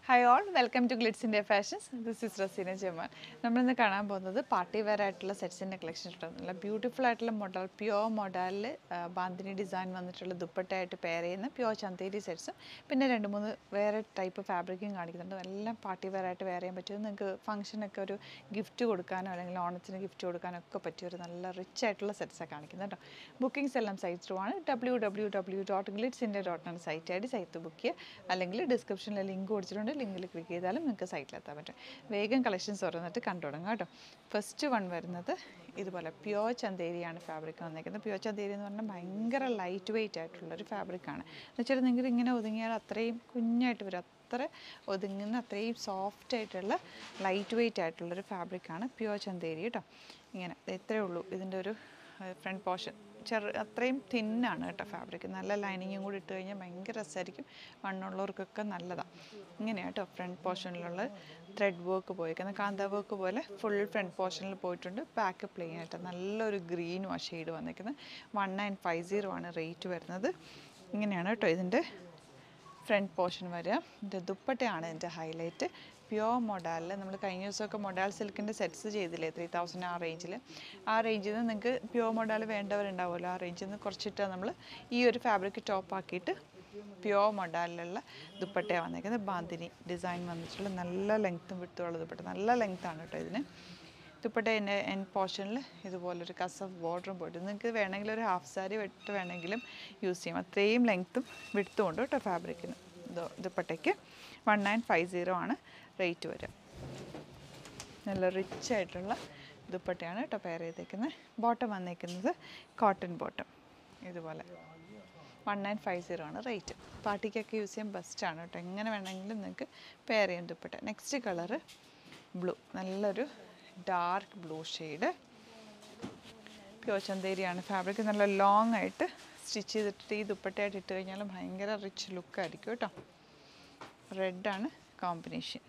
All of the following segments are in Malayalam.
hi all welcome to Glitz India fashions this is Raseena Jaman നമ്മളിന്ന് കാണാൻ പോകുന്നത് പാർട്ടി വെയർ ആയിട്ടുള്ള സെറ്റ്സിൻ്റെ കളക്ഷൻ നല്ല ബ്യൂട്ടിഫുൾ ആയിട്ടുള്ള മോഡൽ പ്യുവർ മോഡലിൽ ബാന്തിനി ഡിസൈൻ വന്നിട്ടുള്ള ദുപ്പട്ടയായിട്ട് പെയർ ചെയ്യുന്ന പ്യുവർ ചന്തേരി സെറ്റ്സും പിന്നെ രണ്ട് മൂന്ന് വേറെ ടൈപ്പ് ഫാബ്രിക്കും കാണിക്കുന്നുണ്ട് എല്ലാം പാർട്ടി വെയർ ആയിട്ട് വെയർ ചെയ്യാൻ പറ്റും നിങ്ങൾക്ക് ഫംഗ്ഷനൊക്കെ ഒരു ഗിഫ്റ്റ് കൊടുക്കാനോ അല്ലെങ്കിൽ ഓണത്തിന് ഗിഫ്റ്റ് കൊടുക്കാനോ ഒക്കെ പറ്റിയ ഒരു നല്ല റിച്ച് ആയിട്ടുള്ള സെറ്റ്സാണ് കാണിക്കുന്നത് കേട്ടോ ബുക്കിംഗ്സ് എല്ലാം സൈറ്റ് ത്രൂ ആണ് W W W dot Glitz India dot ആണ് സൈറ്റ് ആയിട്ട് സൈറ്റ് ബുക്ക് ചെയ്യുക അല്ലെങ്കിൽ ഡിസ്ക്രിപ്ഷനിൽ ലിങ്ക് കൊടുത്തിട്ടുണ്ട് ലിങ്കിൽ ക്ലിക്ക് ചെയ്താലും നിങ്ങൾക്ക് സൈറ്റിലെത്താൻ പറ്റും വേഗം കളക്ഷൻസ് തുറന്നിട്ട് കണ്ടു തുടങ്ങാം കേട്ടോ ഫസ്റ്റ് വൺ വരുന്നത് ഇതുപോലെ പ്യോർ ചന്തേരിയാണ് ഫാബ്രിക് വന്നേക്കുന്നത് പ്യോർ ചന്തേരി എന്ന് പറഞ്ഞാൽ ഭയങ്കര ലൈറ്റ് വെയിറ്റ് ആയിട്ടുള്ളൊരു ഫാബ്രിക്കാണ് എന്ന് വെച്ചാൽ നിങ്ങൾ ഇങ്ങനെ ഒതുങ്ങിയാൽ അത്രയും കുഞ്ഞായിട്ട് വരും അത്ര ഒതുങ്ങുന്ന അത്രയും സോഫ്റ്റ് ആയിട്ടുള്ള ലൈറ്റ് വെയിറ്റ് ആയിട്ടുള്ളൊരു ഫാബ്രിക്കാണ് പ്യോർ ചന്തേരി കേട്ടോ ഇങ്ങനെ ഇത്രയേ ഉള്ളൂ ഇതിൻ്റെ ഒരു ഫ്രണ്ട് പോർഷൻ ചെറു അത്രയും തിന്നാണ് കേട്ടോ ഫാബ്രിക് നല്ല ലൈനിങ്ങും കൂടി ഇട്ട് കഴിഞ്ഞാൽ ഭയങ്കര രസമായിരിക്കും മണ്ണുള്ളവർക്കൊക്കെ നല്ലതാണ് ഇങ്ങനെയാണ് കേട്ടോ ഫ്രണ്ട് പോർഷനിലുള്ള ത്രെഡ് വർക്ക് പോയിരിക്കുന്നത് കാന്ത വർക്ക് പോലെ ഫുൾ ഫ്രണ്ട് പോർഷനിൽ പോയിട്ടുണ്ട് ബാക്ക് പ്ലെയിൻ ആയിട്ട് നല്ലൊരു ഗ്രീനും ആ ഷെയ്ഡ് വന്നിരിക്കുന്നത് വൺ നയൻ ഫൈവ് സീറോ ആണ് റേറ്റ് വരുന്നത് ഇങ്ങനെയാണ് കേട്ടോ ഇതിൻ്റെ ഫ്രണ്ട് പോർഷൻ വരിക ഇതിൻ്റെ ദുപ്പട്ടയാണ് ഇതിൻ്റെ ഹൈലൈറ്റ് പ്യുവർ മൊഡാലിൽ നമ്മൾ കഴിഞ്ഞ ദിവസമൊക്കെ മൊഡാൽ സിൽക്കിൻ്റെ സെറ്റ്സ് ചെയ്തില്ലേ ത്രീ തൗസൻഡ് ആ റേഞ്ചിൽ ആ റേഞ്ചിൽ നിന്ന് നിങ്ങൾക്ക് പ്യുവർ മൊഡാൽ വേണ്ടവരുണ്ടാവുമല്ലോ ആ റേഞ്ചിൽ നിന്ന് കുറച്ചിട്ട് നമ്മൾ ഈ ഒരു ഫാബ്രിക് ടോപ്പ് ആക്കിയിട്ട് പ്യുവർ മൊഡാലിലുള്ള ദുപ്പട്ടയാണ് വന്നേക്കുന്നത് ബാന്തിനി ഡിസൈൻ വന്നിട്ടുള്ള നല്ല ലെങ്ത്തും വിട്ടുള്ള ദുപ്പട്ട നല്ല ലെങ്ത്താണ് കേട്ടോ ഇതിന് ദുപ്പട്ട എൻ്റെ എൻ പോർഷനിൽ ഇതുപോലൊരു കസഫ് ബോർഡറും പോയിട്ട് നിങ്ങൾക്ക് വേണമെങ്കിൽ ഒരു ഹാഫ് സാരി വെട്ട് വേണമെങ്കിലും യൂസ് ചെയ്യാം അത്രയും ലെങ്ത്തും വിടുത്തും ഉണ്ട് കേട്ടോ ഫാബ്രിക്കിന് ദുപ്പട്ടയ്ക്ക് വൺ നയൻ ഫൈവ് സീറോ ആണ് റേറ്റ് വരിക നല്ല റിച്ച് ആയിട്ടുള്ള ദുപ്പട്ടയാണ് കേട്ടോ പെയർ ചെയ്തേക്കുന്നത് ബോട്ടം വന്നേക്കുന്നത് കോട്ടൺ ബോട്ടം ഇതുപോലെ വൺ നയൻ ഫൈവ് സീറോ ആണ് റേറ്റ് പാർട്ടിക്കൊക്കെ യൂസ് ചെയ്യാൻ ബെസ്റ്റാണ് കേട്ടോ എങ്ങനെ വേണമെങ്കിലും നിങ്ങൾക്ക് പെയർ ചെയ്യാൻ ദുപ്പട്ട നെക്സ്റ്റ് കളറ് ബ്ലൂ നല്ലൊരു ഡാർക്ക് ബ്ലൂ ഷെയ്ഡ് പ്യോർ ചന്തേരിയാണ് ഫാബ്രിക് നല്ല ലോങ് ആയിട്ട് സ്റ്റിച്ച് ചെയ്തിട്ട് ഈ ദുപ്പട്ടയായിട്ട് ഇട്ട് കഴിഞ്ഞാൽ ഭയങ്കര റിച്ച് ലുക്കായിരിക്കും കേട്ടോ റെഡാണ് കോമ്പിനേഷൻ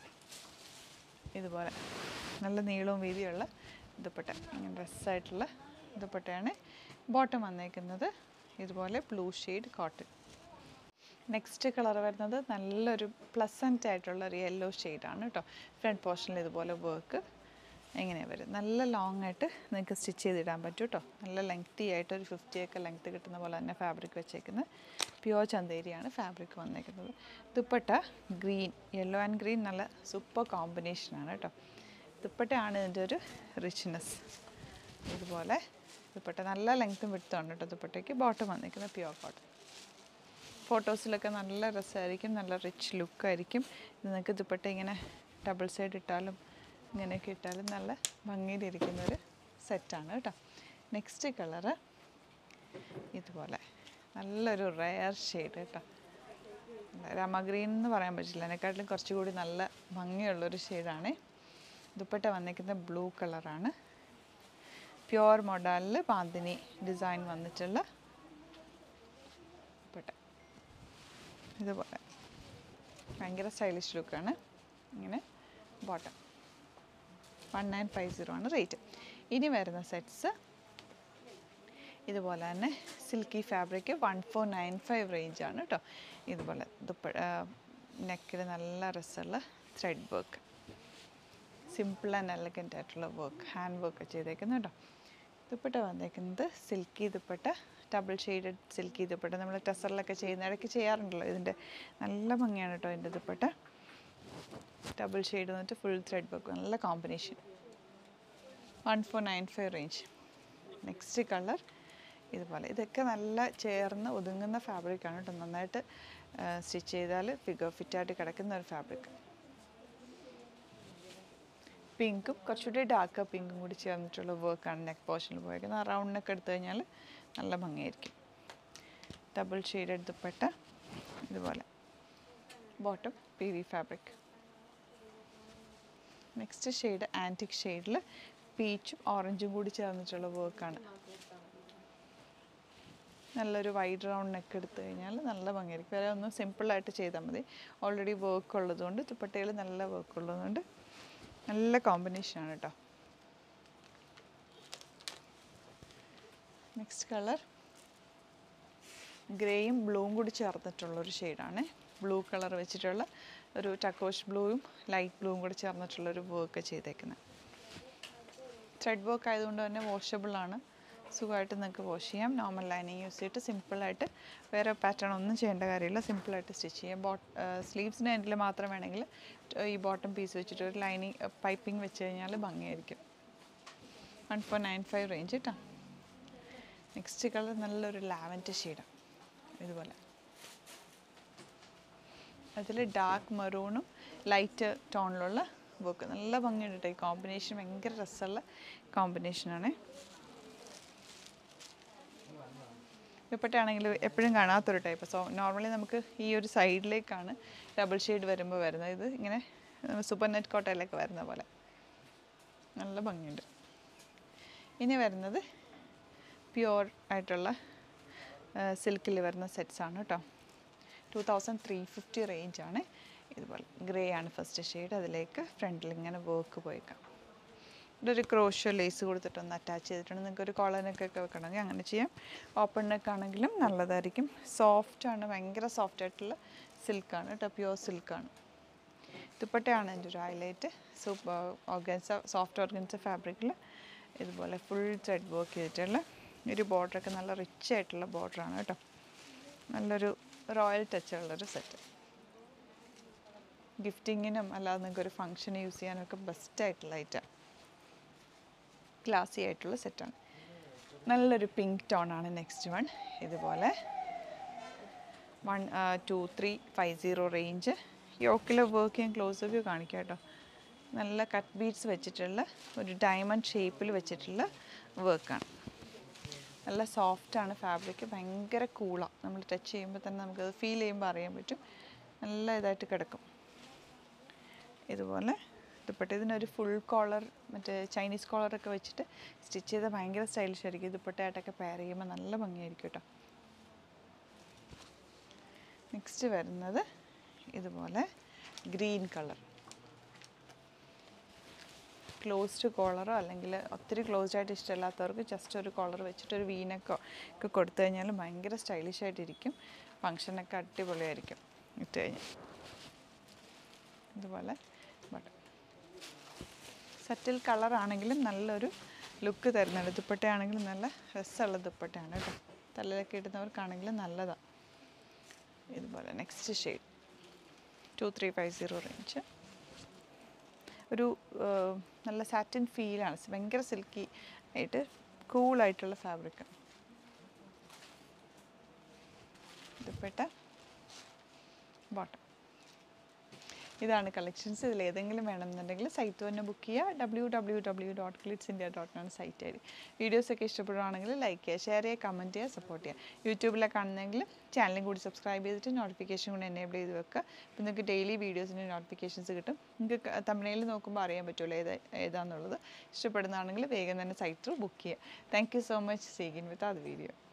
ഇതുപോലെ നല്ല നീളവും വീതിയുള്ള ദുപ്പട്ട ഇങ്ങനെ ഡ്രസ്സായിട്ടുള്ള ദുപ്പട്ടയാണ് ബോട്ടം വന്നേക്കുന്നത് ഇതുപോലെ blue shade cotton next colour വരുന്നത് നല്ലൊരു പ്ലസൻ്റ് ആയിട്ടുള്ള ഒരു യെല്ലോ ഷെയ്ഡാണ് കേട്ടോ ഫ്രണ്ട് പോർഷനിൽ ഇതുപോലെ വർക്ക് എങ്ങനെ വരും നല്ല ലോങ് ആയിട്ട് നിങ്ങൾക്ക് സ്റ്റിച്ച് ചെയ്തിടാൻ പറ്റും കേട്ടോ നല്ല ലെങ്തി ആയിട്ട് ഒരു ഫിഫ്റ്റി ഒക്കെ ലെങ്ത് കിട്ടുന്ന പോലെ തന്നെ ഫാബ്രിക് വെച്ചേക്കുന്നത് പ്യുവർ ചന്തേരിയാണ് ഫാബ്രിക് വന്നേക്കുന്നത് dupatta green yellow and green നല്ല സൂപ്പർ കോമ്പിനേഷനാണ് കേട്ടോ ദുപ്പട്ടയാണ് ഇതിൻ്റെ ഒരു റിച്ച്നെസ് ഇതുപോലെ ദുപ്പട്ട നല്ല ലെങ്ത്തും വിടുത്തുണ്ട് കേട്ടോ ദുപ്പട്ടയ്ക്ക് ബോട്ടം വന്നിരിക്കുന്നത് പ്യുവർ കോട്ടൺ ഫോട്ടോസിലൊക്കെ നല്ല രസമായിരിക്കും നല്ല റിച്ച് ലുക്കായിരിക്കും ഇത് നിങ്ങൾക്ക് ദുപ്പട്ട ഇങ്ങനെ ഡബിൾ സൈഡ് ഇട്ടാലും ഇങ്ങനെയൊക്കെ ഇട്ടാലും നല്ല ഭംഗിയിലിരിക്കുന്ന ഒരു സെറ്റാണ് കേട്ടോ നെക്സ്റ്റ് കളറ് ഇതുപോലെ നല്ലൊരു റെയർ ഷെയ്ഡ് കേട്ടോ രമഗ്രീൻ എന്ന് പറയാൻ പറ്റില്ല അതിനെക്കാട്ടിലും കുറച്ചുകൂടി നല്ല ഭംഗിയുള്ളൊരു ഷെയ്ഡാണ് ദുപ്പട്ട വന്നിരിക്കുന്നത് ബ്ലൂ കളറാണ് പ്യുവർ മോഡലിൽ ബാന്തിനി ഡിസൈൻ വന്നിട്ടുള്ള ദുപ്പട്ട ഇതുപോലെ ഭയങ്കര സ്റ്റൈലിഷ് ലുക്കാണ് ഇങ്ങനെ bottom one nine five zero ആണ് റേറ്റ് ഇനി വരുന്ന സെറ്റ്സ് ഇതുപോലെ തന്നെ silky fabric one four nine five റേഞ്ചാണ് കേട്ടോ ഇതുപോലെ ദുപ്പ നെക്കിൽ നല്ല രസമുള്ള thread work simple and elegant ആയിട്ടുള്ള വർക്ക് ഹാൻഡ് വർക്ക് ചെയ്തേക്കുന്നത് കേട്ടോ ദുപ്പട്ട വന്നേക്കുന്നത് silky dupatta double shaded silky dupatta നമ്മൾ ടെസറിലൊക്കെ ചെയ്യുന്ന ഇടയ്ക്ക് ചെയ്യാറുണ്ടല്ലോ ഇതിൻ്റെ നല്ല ഭംഗിയാണ് കേട്ടോ ഇതിൻ്റെ ദുപ്പട്ട ഡബിൾ ഷെയ്ഡ് വന്നിട്ട് ഫുൾ ത്രെഡ് വർക്ക് നല്ല combination one four nine five range next colour ഇതുപോലെ ഇതൊക്കെ നല്ല ചേർന്ന് ഒതുങ്ങുന്ന ഫാബ്രിക്കാണ് കേട്ടോ നന്നായിട്ട് സ്റ്റിച്ച് ചെയ്താൽ ഫിഗർ ഫിറ്റായിട്ട് കിടക്കുന്ന ഒരു ഫാബ്രിക് പിങ്കും കുറച്ചുകൂടി ഡാർക്ക് പിങ്കും കൂടി ചേർന്നിട്ടുള്ള വർക്കാണ് നെക്ക് പോർഷനിൽ പോയേക്കുന്നത് ആ റൗണ്ട് നെക്ക് എടുത്തു കഴിഞ്ഞാൽ നല്ല ഭംഗിയായിരിക്കും ഡബിൾ ഷെയ്ഡ് ദുപ്പട്ട ഇതുപോലെ bottom P V fabric next shade antique ഷെയ്ഡിൽ പീച്ചും ഓറഞ്ചും കൂടി ചേർന്നിട്ടുള്ള വർക്കാണ് നല്ലൊരു വൈഡ് റൗണ്ട് നെക്ക് എടുത്തു കഴിഞ്ഞാൽ നല്ല ഭംഗിയായിരിക്കും വേറെ ഒന്നും സിമ്പിളായിട്ട് ചെയ്താൽ മതി ഓൾറെഡി വർക്ക് ഉള്ളതുകൊണ്ട് ദുപ്പട്ടയിൽ നല്ല വർക്ക് ഉള്ളതുകൊണ്ട് നല്ല കോമ്പിനേഷനാണ് കേട്ടോ നെക്സ്റ്റ് കളർ ഗ്രേയും ബ്ലൂവും കൂടി ചേർന്നിട്ടുള്ളൊരു ഷെയ്ഡാണ് ബ്ലൂ കളർ വെച്ചിട്ടുള്ള ഒരു ടക്കോഷ് ബ്ലൂവും ലൈറ്റ് ബ്ലൂവും കൂടെ ചേർന്നിട്ടുള്ളൊരു വർക്ക് ചെയ്തേക്കുന്നത് ത്രെഡ് വർക്ക് ആയതുകൊണ്ട് തന്നെ washable ആണ് സുഖമായിട്ട് നിങ്ങൾക്ക് വാഷ് ചെയ്യാം നോർമൽ ലൈനിങ് യൂസ് ചെയ്തിട്ട് സിമ്പിളായിട്ട് വേറെ പാറ്റേൺ ഒന്നും ചെയ്യേണ്ട കാര്യമില്ല സിമ്പിളായിട്ട് സ്റ്റിച്ച് ചെയ്യാം ബോട്ട് സ്ലീവ്സിൻ്റെ എൻഡിൽ മാത്രം വേണമെങ്കിൽ ഈ ബോട്ടം പീസ് വെച്ചിട്ട് ഒരു ലൈനിങ് പൈപ്പിംഗ് വെച്ച് കഴിഞ്ഞാൽ ഭംഗിയായിരിക്കും one four nine five range കേട്ടോ നെക്സ്റ്റ് കളർ നല്ലൊരു ലാവൻഡർ ഷെയ്ഡാണ് ഇതുപോലെ അതിൽ ഡാർക്ക് മെറൂണും ലൈറ്റ് ടോണിലുള്ള വർക്ക് നല്ല ഭംഗിയുണ്ട് കേട്ടോ ഈ കോമ്പിനേഷൻ ഭയങ്കര രസമുള്ള കോമ്പിനേഷനാണ് ദുപ്പട്ടയാണെങ്കിൽ എപ്പോഴും കാണാത്തൊരു ടൈപ്പ് സോ നോർമലി നമുക്ക് ഈ ഒരു സൈഡിലേക്കാണ് ഡബിൾ ഷെയ്ഡ് വരുമ്പോൾ വരുന്നത് ഇത് ഇങ്ങനെ സൂപ്പർ നെറ്റ് കോട്ടയിലൊക്കെ വരുന്ന പോലെ നല്ല ഭംഗിയുണ്ട് ഇനി വരുന്നത് പ്യുവർ ആയിട്ടുള്ള സിൽക്കിൽ വരുന്ന സെറ്റ്സ് ആണ് കേട്ടോ ടു തൗസൻഡ് ത്രീ ഫിഫ്റ്റി റേഞ്ചാണ് ഇതുപോലെ ഗ്രേ ആണ് ഫസ്റ്റ് ഷെയ്ഡ് അതിലേക്ക് ഫ്രണ്ടിൽ ഇങ്ങനെ വർക്ക് പോയേക്കാം ഇവിടെ ഒരു ക്രോഷോ ലേസ് കൊടുത്തിട്ടൊന്ന് അറ്റാച്ച് ചെയ്തിട്ടുണ്ട് നിങ്ങൾക്ക് ഒരു കോളനൊക്കെ വെക്കണമെങ്കിൽ അങ്ങനെ ചെയ്യാം ഓപ്പൺ നെക്ക് ആണെങ്കിലും നല്ലതായിരിക്കും സോഫ്റ്റ് ആണ് ഭയങ്കര സോഫ്റ്റ് ആയിട്ടുള്ള സിൽക്കാണ് കേട്ടോ പ്യുവർ സിൽക്കാണ് ദുപ്പട്ടയാണ് എൻ്റെ ഒരു highlight super organza soft organza ഫാബ്രിക്കിൽ ഇതുപോലെ ഫുൾ ത്രെഡ് വർക്ക് ചെയ്തിട്ടുള്ള ഒരു ബോർഡറൊക്കെ നല്ല റിച്ച് ആയിട്ടുള്ള ബോർഡറാണ് കേട്ടോ നല്ലൊരു റോയൽ ടച്ച് ഉള്ളൊരു സെറ്റ് ഗിഫ്റ്റിങ്ങിനും അല്ലാതെ നിങ്ങൾക്ക് ഒരു ഫംഗ്ഷൻ യൂസ് ചെയ്യാനൊക്കെ ബെസ്റ്റ് ആയിട്ടുള്ള ഐറ്റം ക്ലാസി ആയിട്ടുള്ള സെറ്റാണ് നല്ലൊരു പിങ്ക് ടോണാണ് നെക്സ്റ്റ് വൺ ഇതുപോലെ one two three five zero range യോക്കിലെ വർക്ക് ഞാൻ ക്ലോസ് വ്യൂ കാണിക്കാം കേട്ടോ നല്ല കട്ട് ബീഡ്സ് വെച്ചിട്ടുള്ള ഒരു ഡയമണ്ട് ഷേപ്പിൽ വെച്ചിട്ടുള്ള വർക്കാണ് നല്ല സോഫ്റ്റാണ് ഫാബ്രിക് ഭയങ്കര കൂളാണ് നമ്മൾ ടച്ച് ചെയ്യുമ്പോൾ തന്നെ നമുക്കത് ഫീൽ ചെയ്യുമ്പോൾ അറിയാൻ പറ്റും നല്ല ഇതായിട്ട് കിടക്കും ഇതുപോലെ ദുപ്പട്ട ഇതിനൊരു ഫുൾ കോളർ മറ്റേ ചൈനീസ് കോളറൊക്കെ വെച്ചിട്ട് സ്റ്റിച്ച് ചെയ്താൽ ഭയങ്കര സ്റ്റൈലിഷ് ആയിരിക്കും ദുപ്പട്ടയായിട്ടൊക്കെ പെയർ ചെയ്യുമ്പോൾ നല്ല ഭംഗിയായിരിക്കും കേട്ടോ നെക്സ്റ്റ് വരുന്നത് ഇതുപോലെ ഗ്രീൻ കളർ ക്ലോസ്ഡ് കോളറോ അല്ലെങ്കിൽ ഒത്തിരി ക്ലോസ്ഡ് ആയിട്ട് ഇഷ്ടമില്ലാത്തവർക്ക് ജസ്റ്റ് ഒരു കോളർ വെച്ചിട്ട് ഒരു വീനക്കോ ഒക്കെ കൊടുത്തു കഴിഞ്ഞാൽ ഭയങ്കര സ്റ്റൈലിഷ് ആയിട്ടിരിക്കും ഫങ്ഷനൊക്കെ അടിപൊളിയായിരിക്കും ഇട്ട് കഴിഞ്ഞാൽ ഇതുപോലെ ബട്ടൺ സറ്റിൽ കളറാണെങ്കിലും നല്ലൊരു ലുക്ക് തരുന്നുണ്ട് ദുപ്പട്ടയാണെങ്കിലും നല്ല രസമുള്ള ദുപ്പട്ടയാണ് കേട്ടോ തലയിലൊക്കെ ഇടുന്നവർക്കാണെങ്കിലും നല്ലതാണ് ഇതുപോലെ next shade two three five zero range ഒരു ആ, നല്ല സാറ്റിൻ ഫീലാണ് ഭയങ്കര സിൽക്കി ആയിട്ട് കൂളായിട്ടുള്ള ഫാബ്രിക്കാണ് ദുപ്പട്ട ബോട്ടം ഇതാണ് കളക്ഷൻസ് ഇതിൽ ഏതെങ്കിലും വേണമെന്നുണ്ടെങ്കിൽ സൈറ്റ് തന്നെ ബുക്ക് ചെയ്യുക W W W dot Glitz India dot ആണ് സൈറ്റ് ഐ ഡി വീഡിയോസൊക്കെ ഇഷ്ടപ്പെടുകയാണെങ്കിൽ ലൈക്ക് ചെയ്യുക ഷെയർ ചെയ്യുക കമൻറ്റ് ചെയ്യുക സപ്പോർട്ട് ചെയ്യുക യൂട്യൂബിലൊക്കെ കാണുന്നെങ്കിൽ ചാനലും കൂടി സബ്സ്ക്രൈബ് ചെയ്തിട്ട് നോട്ടിഫിക്കേഷൻ കൂടി എനേബിൾ ചെയ്ത് വെക്കുക അപ്പോൾ നിങ്ങൾക്ക് ഡെയിലി വീഡിയോസിൻ്റെ നോട്ടിഫിക്കേഷൻസ് കിട്ടും നിങ്ങൾക്ക് തമിഴിൽ നോക്കുമ്പോൾ അറിയാൻ പറ്റുമല്ലോ ഏതാ ഏതാണെന്നുള്ളത് ഇഷ്ടപ്പെടുന്നതാണെങ്കിൽ വേഗം തന്നെ സൈറ്റ് ത്രൂ ബുക്ക് ചെയ്യുക താങ്ക് യു സോ മച്ച് സീഗിൻ വിത്ത് അത് വീഡിയോ